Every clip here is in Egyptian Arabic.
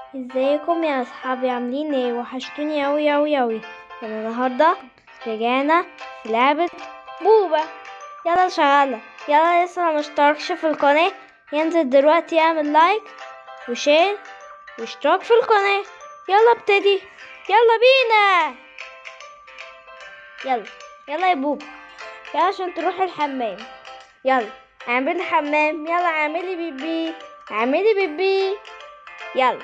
ازيكم يا اصحابي عاملين ايه وحشتوني اوي اوي اوي انا النهارده رجعنا في لعبة بوبا يلا شغالة يلا لسه ما اشتركش في القناة ينزل دلوقتي يعمل لايك وشير واشتراك في القناة يلا ابتدي يلا بينا يلا يلا يا بوبا يلا عشان تروح الحمام يلا اعملي حمام يلا اعملي بيبي اعملي بيبي يلا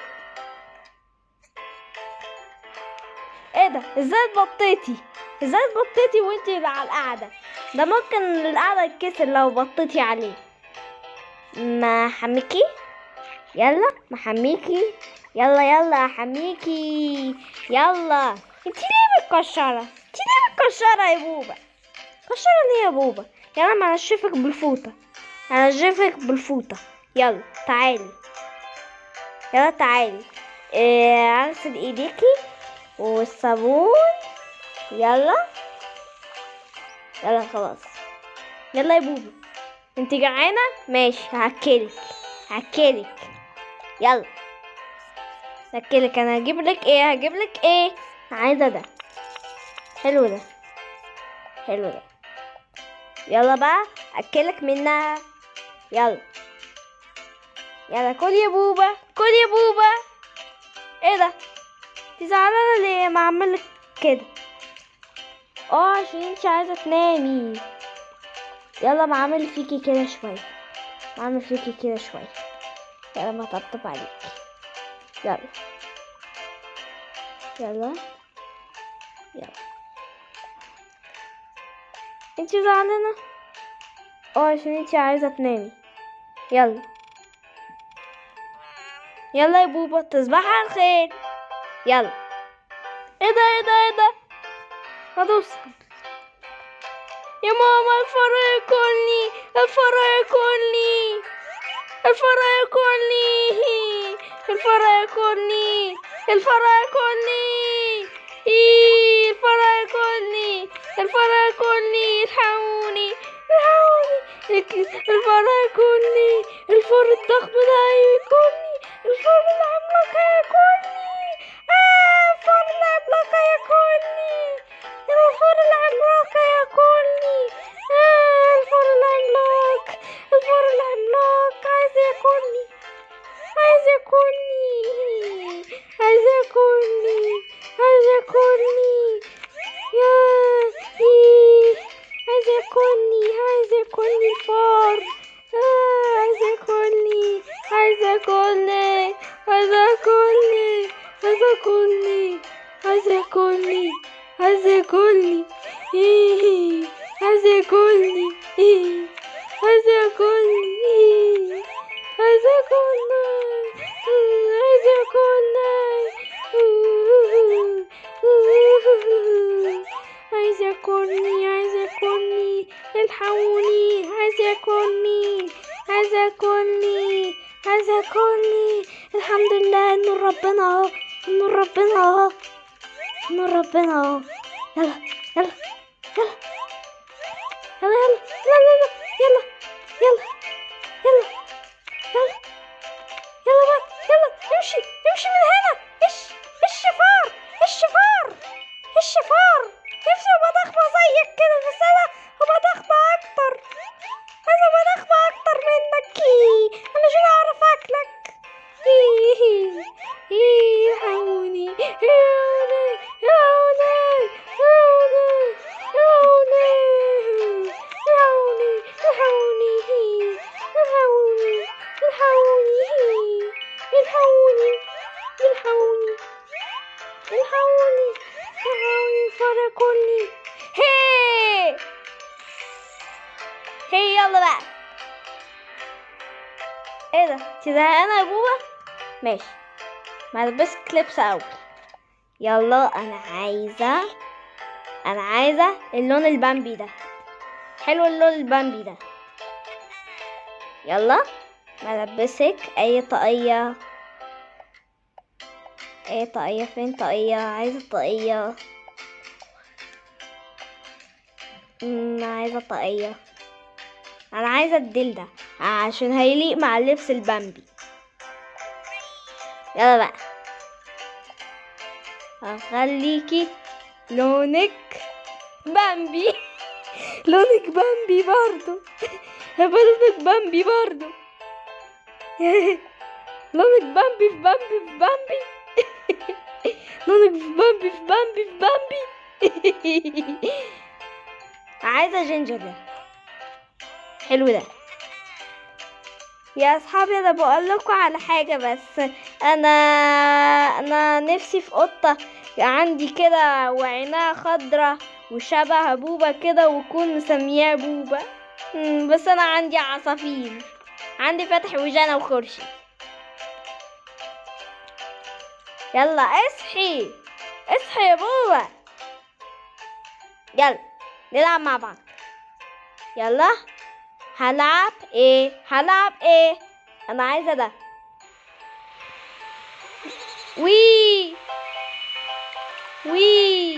ايه ده ازاي اتبطيتي ازاي اتبطيتي وانتي على القعدة ده ممكن القعدة تتكسر لو بطيتي عليه ما حميكي يلا ما حميكي يلا يلا حميكي يلا انتي ليه متكشرة انتي ليه متكشرة يا بوبا كشرة ليه يا بوبا يلا ما انشفك بالفوطة انشفك بالفوطة يلا تعالي يلا تعالي إيه اغسل ايديكي والصابون يلا يلا خلاص يلا يا بوبي انت جعانه ماشي هاكلك هاكلك يلا هاكلك انا هجيب لك ايه هجيب لك ايه عايزه ده حلو ده حلو ده يلا بقى اكلك منها يلا يلا كل يا بوبا كل يا بوبا ايه ده انت زعلانه ليه ما اعملك كده اه عشان انت عايزه تنامي يلا ما اعمل فيكي كده شويه ما اعمل فيكي كده شويه يلا ما طبطب عليكي يلا يلا يلا انت زعلانه اه عشان انت عايزه تنامي يلا يلا يا بوبا تصبح على الخير يلا ايه ده ايه ده ايه ده هدوس يا ماما الفار ياكلني الفار ياكلني الفار ياكلني الفار ياكلني الفار ياكلني إيه، الفار ياكلني الفار ياكلني الحقوني الحقوني الفار ياكلني الفار الضخم ده هياكلني الفار العملاق هياكلني آه الفار العملاق هياكلني الفار العملاق هياكلني آه الفار العملاق الفار العملاق عايز ياكلني عايز ياكلني عايز ياكلني عايز ياكلني يا إيه عايز ياكلني عايز ياكلني الفار آه عايز ياكلني عايز ياكلني عايز ياكلني عايز ياكلني عايز ياكلني عايز ياكلني إيه عايز ياكلني إيه عايز ياكلني إيه عايز ياكلني إيه عايز ياكلني عايز ياكلني عايز ياكلني الحقوني عايز ياكلني عايز ياكلني عايز ياكلني الحمد لله نور ربنا اهو نور ربنا اهو نور ربنا اهو يلا يلا يلا يلا يلا يلا يلا يلا يلا يلا يلا بقى يلا امشي امشي من هنا ايش ايش فار ايش فار ايش فار نفسي ابقى ضخمة زيك كده بس انا ابقى ضخمة اكتر عايزة ابقى ضخمة اكتر منك إيه، انا عشان اعرف اكلك إيه، إيه، الحقوني الحقوني الحقوني الحقوني الحقوني الحقوني الحقوني الحقوني الحقوني الحقوني الحقوني الحقوني الحقوني الفار ياكلني هي هي يلا بقى ايه ده انت زهقانه يا بوبا ماشي ما البس كليبس اول يلا انا عايزه انا عايزه اللون البامبي ده حلو اللون البامبي ده يلا ما البسك اي طاقيه ايه طاقية فين طاقية عايزة طاقية أمم، عايزة طاقية انا عايزة الديل ده عشان هيليق مع اللبس البامبي يلا بقى هخليكي لونك بامبي لونك بامبي برضو هيبقى لونك بامبي برضو لونك بامبي في بامبي في بامبي لونك في بامبي في بامبي في بامبي عايزة جينجر ده حلو ده يا اصحابي انا بقول لكم على حاجه بس انا انا نفسي في قطه عندي كده وعينها خضرة وشبه بوبا كده وكون مسمياه بوبا مم، بس انا عندي عصافير عندي فتح وجانا وخرشي يلا اصحي اصحي يا بوبا يلا نلعب مع بعض يلا هلعب ايه هلعب ايه انا عايزه ده وي وي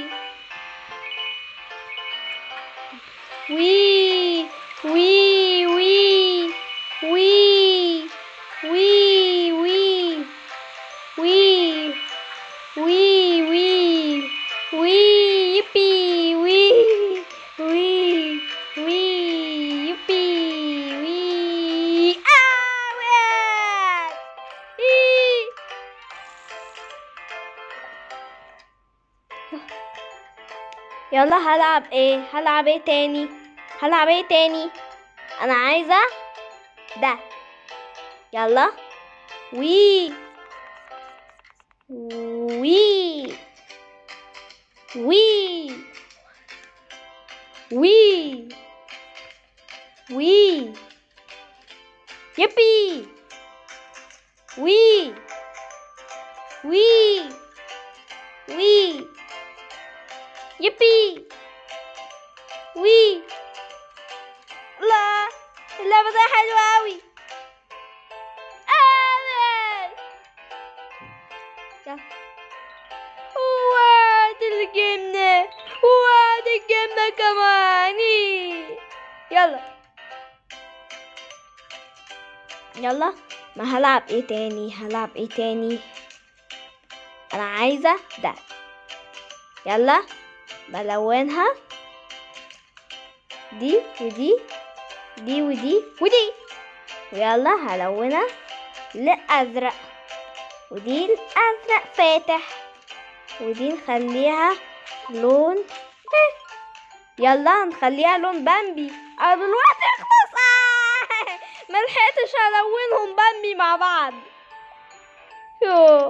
وي وي وي وي وي وي وي وي وي وي يبي وي وي وي يبي وي اوت إي. يلا هلعب ايه هلعب ايه تاني هلعب ايه تاني انا عايزه ده يلا وي وي وي وي وي يبي وي وي وي يبي وي لا اللعبة دي حلوة أوي أوي يلا واد الجبنة واد الجبنة كمان يلا يلا ما هلعب ايه تاني هلعب ايه تاني انا عايزة ده يلا بلونها دي ودي دي ودي ودي ويلا هلونها لأزرق ودي الأزرق فاتح ودي نخليها لون إيه. يلا نخليها لون بامبي أنا دلوقتي اخلص آه. ملحقتش ألونهم بامبي مع بعض يو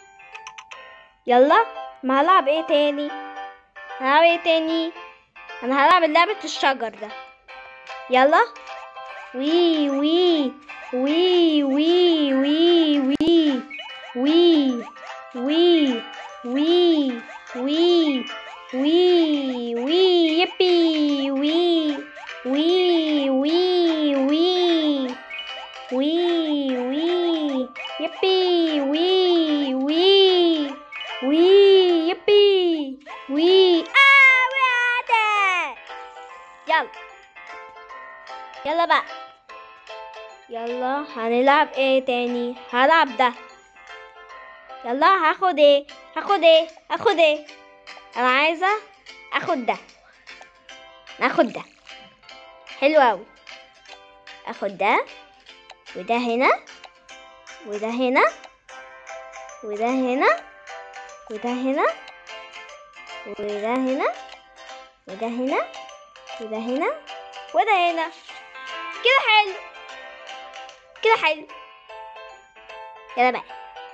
يلا ما هلعب ايه تاني هلعب ايه تاني انا هلعب لعبة الشجر ده يلا وي وي وي وي وي وي وي وي وي وي وي وي يبي وي وي وي وي وي وي يبي وي وي وي يبي وي آواتي يلا يلا بقى يلا هنلعب ايه تاني هلعب ده يلا هاخد ايه هاخد ايه هاخد ايه انا عايزه اخد ده ناخد ده حلو اوي اخد ده وده هنا وده هنا وده هنا وده هنا وده هنا وده هنا وده هنا وده هنا كده حلو كده حلو يلا بقى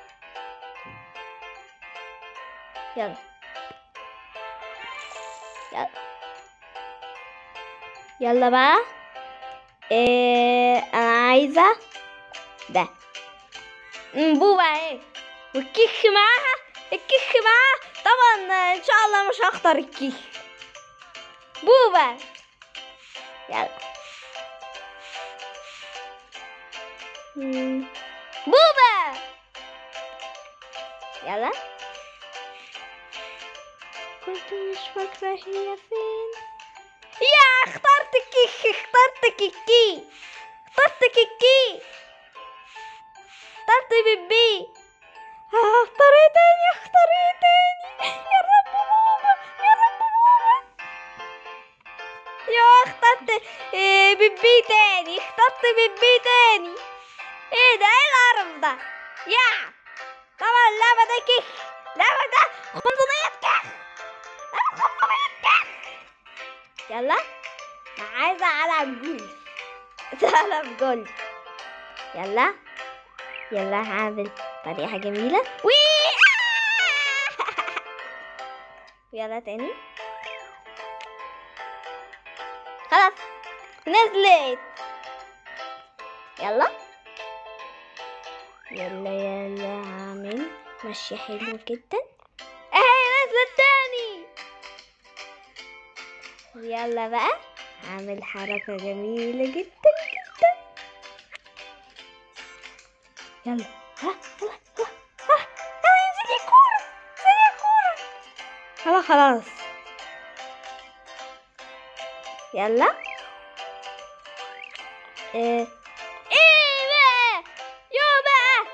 يلا يلا يلا بقى إيه انا عايزه ده أم، بوبا ايه والكيك معاها الكيك معاها طبعا ان شاء الله مش هختار الكيك بوبا يلا مم. بوبا يلا كنت مش فاكرة هي فين يا اخترت كيك اخترت كيكي اخترت كيكي اخترت بيبي اه، اختار ايه تاني اختار ايه تاني اللعبة ده كيك اللعبة ده 500 كيك 500 كيك يلا أنا عايزة ألعب جولف ألعب جولف يلا يلا هعمل طريقة جميلة وي يلا تاني خلاص نزلت يلا يلا يلا هعمل مشي حلو جدا اهي نزلت تاني يلا بقى هعمل حركة جميلة جدا جدا يلا ها يلا يلا ها يلا انزلي كورة انزلي كورة خلاص خلاص يلا ايه ايه بقى يو بقى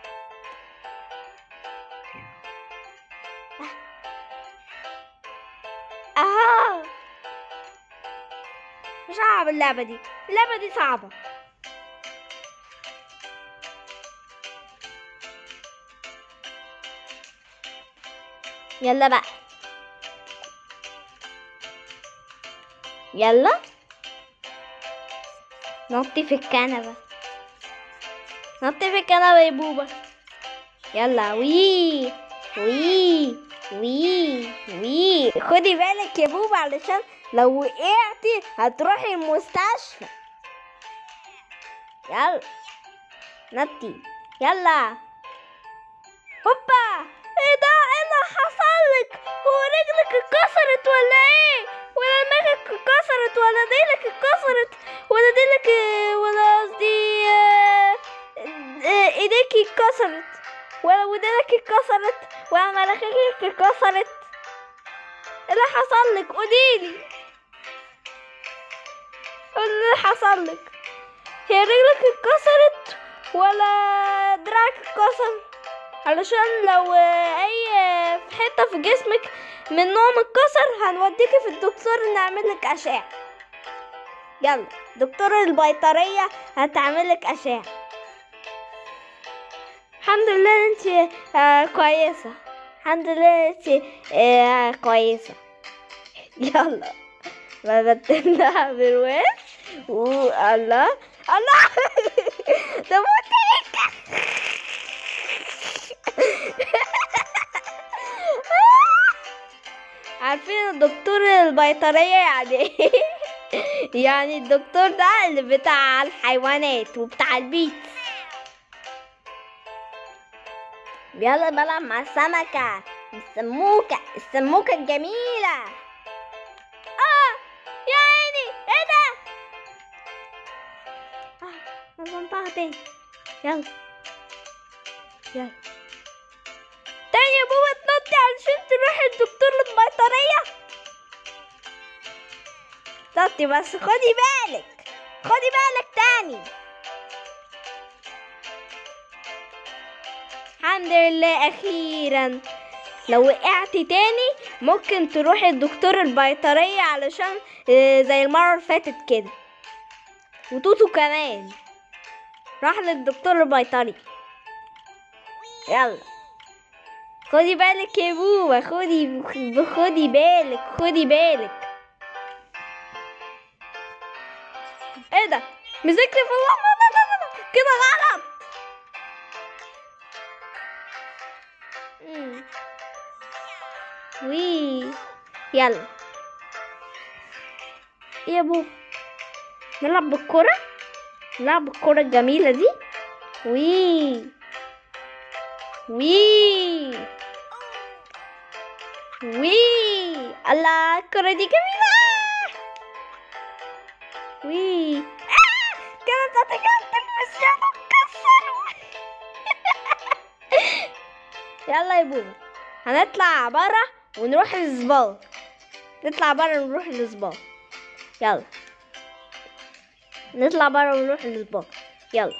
اها مش هلعب اللعبة دي اللعبة دي صعبة يلا بقى يلا نطي في الكنبة نطي في الكنبة يا بوبا يلا وي وي وي وي خدي بالك يا بوبا علشان لو وقعتي هتروحي المستشفى يلا نطي يلا هوبا ايه ده ايه اللي حصل لك هو رجلك اتكسرت ولا ايه ولا دماغك اتكسرت ولا ديلك اتكسرت ولا ديلك ولا قصدي آه، آه، ايديك اتكسرت ولا ودانك اتكسرت ولا مناخيرك اتكسرت ايه اللي حصل لك قوليلي ايه اللي حصل لك هي رجلك اتكسرت ولا دراعك اتكسر علشان لو آه، اي آه، في حته في جسمك منهم اتكسر هنوديكي في الدكتور نعمل لك اشعه يلا دكتور البيطريه هتعمل لك اشعه الحمد لله انت آه كويسه الحمد لله انت آه كويسه يلا بدلناها بالوش والله الله ده موتك عارفين الدكتور البيطرية يعني ايه؟ يعني الدكتور ده اللي بتاع الحيوانات وبتاع البيت يلا بلعب مع السمكة السموكة السموكة الجميلة اه يا عيني ايه ده اه نظمتها تاني يلا يلا تاني يا بابا تنطي علشان تروحي الدكتور البيطرية نطي بس خدي بالك خدي بالك تاني الحمد لله اخيرا لو وقعت تاني ممكن تروحي الدكتور البيطرية علشان آه، زي المرة اللي فاتت كده وتوتو كمان راح للدكتور البيطري يلا خدي بالك يا بوبا خدي خدي بالك خدي بالك ايه ده مسكني في الله لا لا لا لا كده غلط مم. وي يلا إيه يا بوبا نلعب بالكرة نلعب بالكرة الجميلة دي وي وي وي الله الكرة دي جميلة وي آه! كانت هتجنن بس يا مكسر يلا يا بوبا هنطلع برا ونروح الزبال نطلع برا ونروح الزبال يلا نطلع برا ونروح الزبال يلا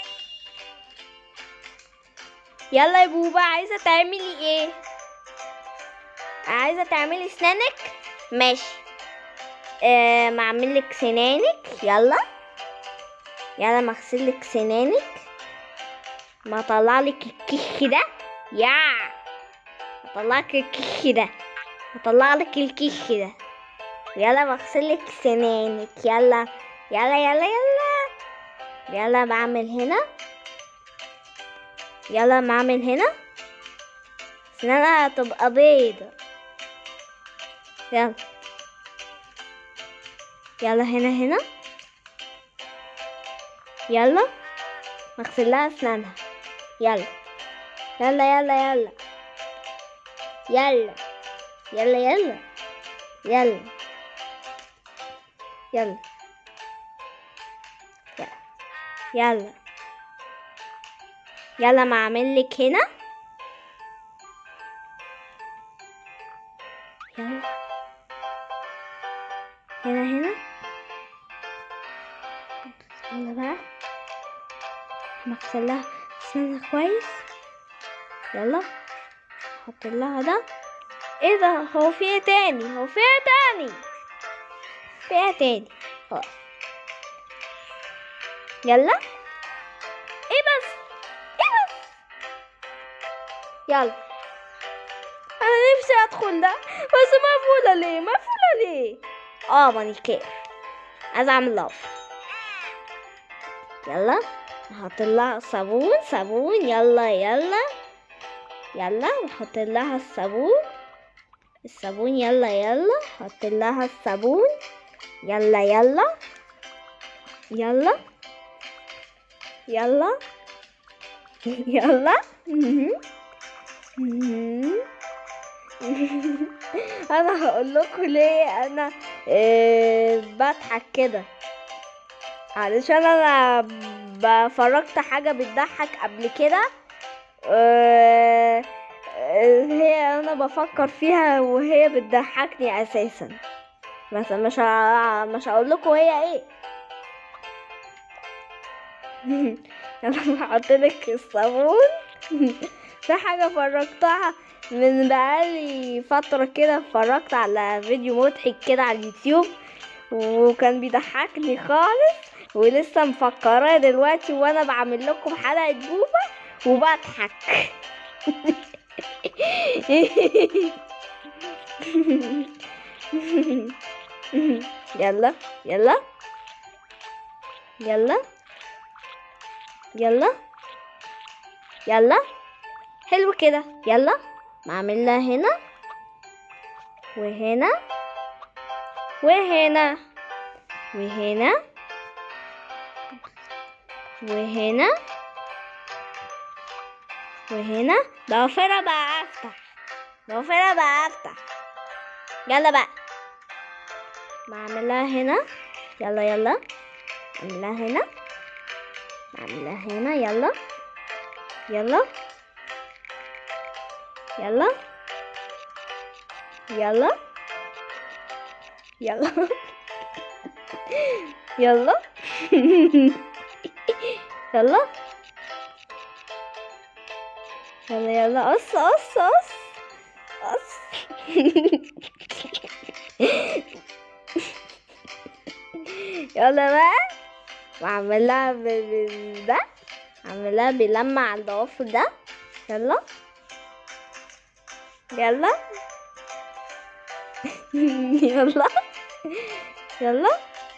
يلا يا بوبا عايزة تعملي ايه عايزة تعملي سنانك ماشي آه ما اعملك سنانك يلا يلا ما اغسلك سنانك ما اطلعلك الكيك ده يا هطلع لك الكيك ده هطلع لك الكيك ده يلا بغسل لك سنانك يلا يلا يلا يلا يلا بعمل هنا يلا بعمل هنا سنانها هتبقى بيضة يلا يلا هنا هنا يلا نغسل لها اسنانها يلا يلا يلا يلا يلا يلا يلا يلا يلا يلا يلا ما اعمل لك هنا يلا هنا هنا يلا بقى نغسل لها اسنانها كويس يلا احط لها ده ايه ده هو في ايه تاني هو في ايه تاني في ايه تاني خلاص يلا ايه بس ايه بس يلا انا نفسي ادخل ده بس مقفولة ليه مقفولة ليه اه مانيكير عايزة اعمل لاف يلا نحط لها صابون صابون يلا يلا يلا نحط لها الصابون الصابون يلا يلا حط لها الصابون يلا يلا يلا يلا يلا انا هقول لكم ليه انا إيه بضحك كده علشان انا بفرجت حاجه بتضحك قبل كده آه، هي انا بفكر فيها وهي بتضحكني اساسا بس مش ه... مش هقول لكم هي ايه انا هحط لك الصابون في حاجه فرجتها من بقالي فتره كده اتفرجت على فيديو مضحك كده على اليوتيوب وكان بيضحكني خالص ولسه مفكراه دلوقتي وانا بعمل لكم حلقه بوبا وبضحك يلا يلا يلا يلا يلا حلو كده يلا نعملها هنا وهنا وهنا وهنا وهنا وهنا ضوافرها بقى افتح ضوافرها بقى افتح يلا بقى بعملها هنا يلا يلا اعملها هنا اعملها هنا يلا يلا يلا يلا يلا يلا يلا يلا يلا قص قص قص قص يلا بقى واعملها بال ده اعملها بلمع الضوافر ده يلا يلا يلا يلا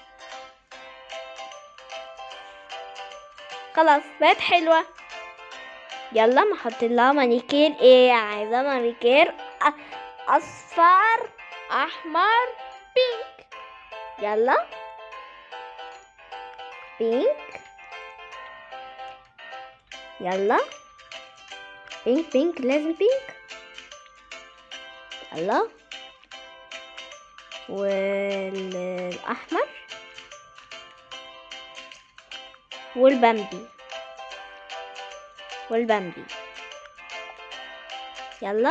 خلاص بقت حلوة يلا نحط لها مانيكير ايه عايزة مانيكير أ- اصفر احمر بينك يلا بينك يلا بينك بينك لازم بينك يلا والاحمر والبامبي والبامبي يلا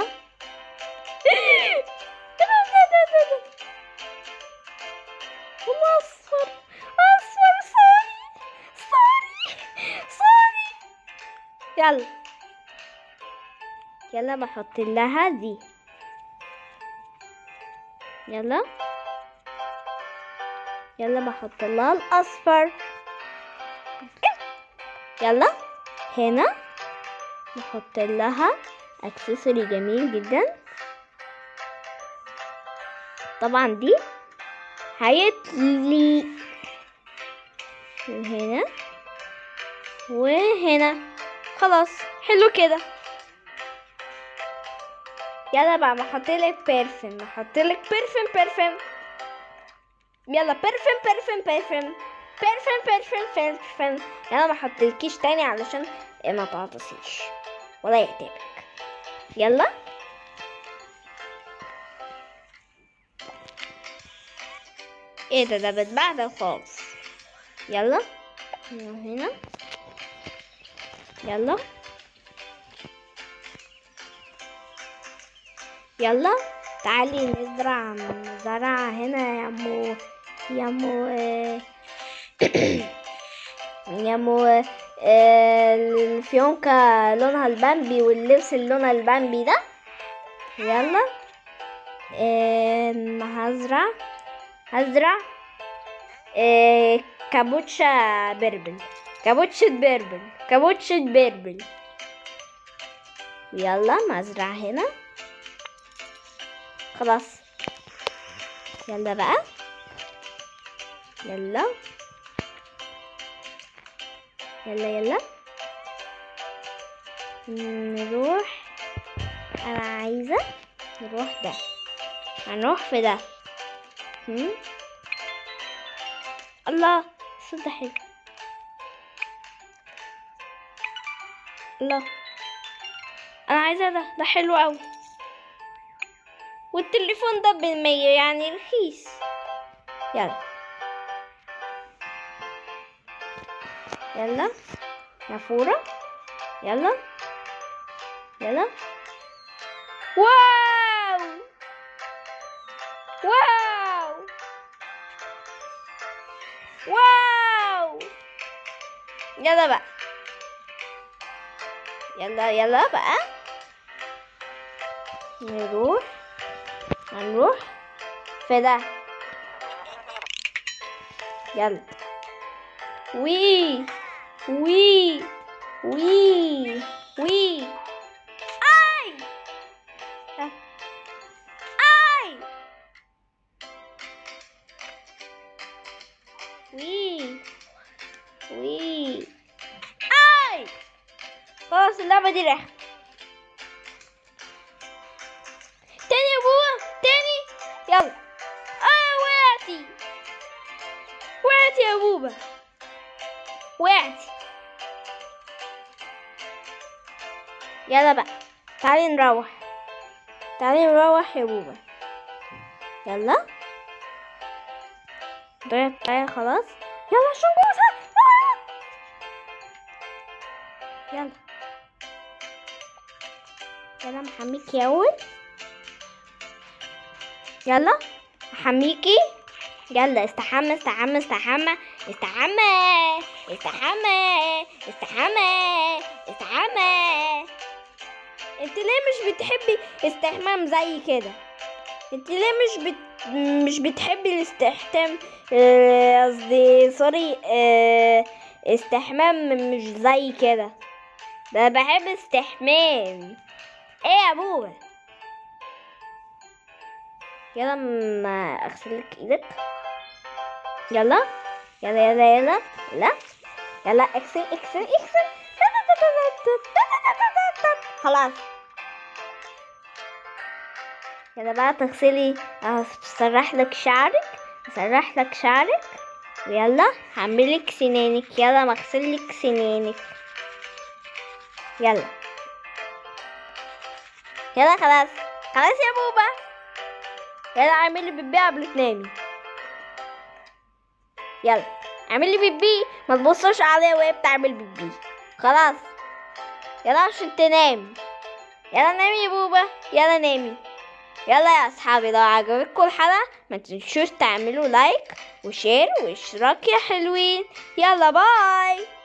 اصفر اصفر سوري سوري سوري يلا يلا بحط لها دي يلا يلا بحط لها الاصفر يلا هنا نحط لها اكسسوري جميل جدا طبعا دي هيتلي وهنا وهنا خلاص حلو كده يلا بقى بحطلك بيرفيوم بحطلك بيرفيوم بيرفيوم يلا بيرفيوم بيرفيوم بيرفيوم بيرفيوم بيرفيوم بيرفيوم يلا ما احطلكيش تاني علشان ما تعطسيش ولا يعتبك يلا ايه ده ده بتبهدل خالص يلا هنا يلا يلا تعالي نزرع زرع هنا يا مو يا مو آه، يا مو آه، الفيونكة لونها البامبي واللبس اللي لونها البامبي ده يلا آه، هزرع هزرع آه، كابوتشا بربل كابوتشة بربل كابوتشة بربل يلا مزرع هنا خلاص يلا بقى يلا يلا يلا نروح انا عايزة نروح ده هنروح في ده هم؟ الله الصوت ده حلو الله انا عايزة ده ده حلو اوي والتليفون ده بالمية يعني رخيص يلا يلا نافورة يلا يلا واو واو واو يلا بقى يلا يلا بقى نروح هنروح في ده يلا وي وي وي وي اي ها. اي وي وي اي خلاص اللعبة دي راحت تاني يا بابا تاني يلا اه وقعتي وقعتي يا بوبا وقعتي يلا بقى تعالي نروح تعالي نروح يا بوبا يلا ضيع الطاية خلاص يلا شو بوسة يلا يلا محميكي أول يلا حميكي يلا استحمى استحمى استحمى استحمى استحمى استحمى استحمى انت ليه مش بتحبي استحمام زي كده انت ليه مش بت... مش بتحبي الاستحمام آه، قصدي سوري آه، استحمام مش زي كده ده أنا بحب استحمام ايه يا ابوه يلا ما اغسلك ايدك يلا يلا يلا يلا لا يلا اغسل اغسل اغسل خلاص يلا بقى تغسلي اسرح لك شعرك اسرح لك شعرك ويلا هعملك سنانك يلا ما اغسلك سنانك يلا يلا خلاص خلاص يا بوبا يلا اعملي بيبي قبل تنامي يلا اعملي بيبي ما تبصوش عليها وهي بتعمل بيبي خلاص يلا عشان تنام يلا نامي يا بوبا يلا نامي يلا يا اصحابي لو عجبتكم الحلقه ما تنسوش تعملوا لايك وشير واشتراك يا حلوين يلا باي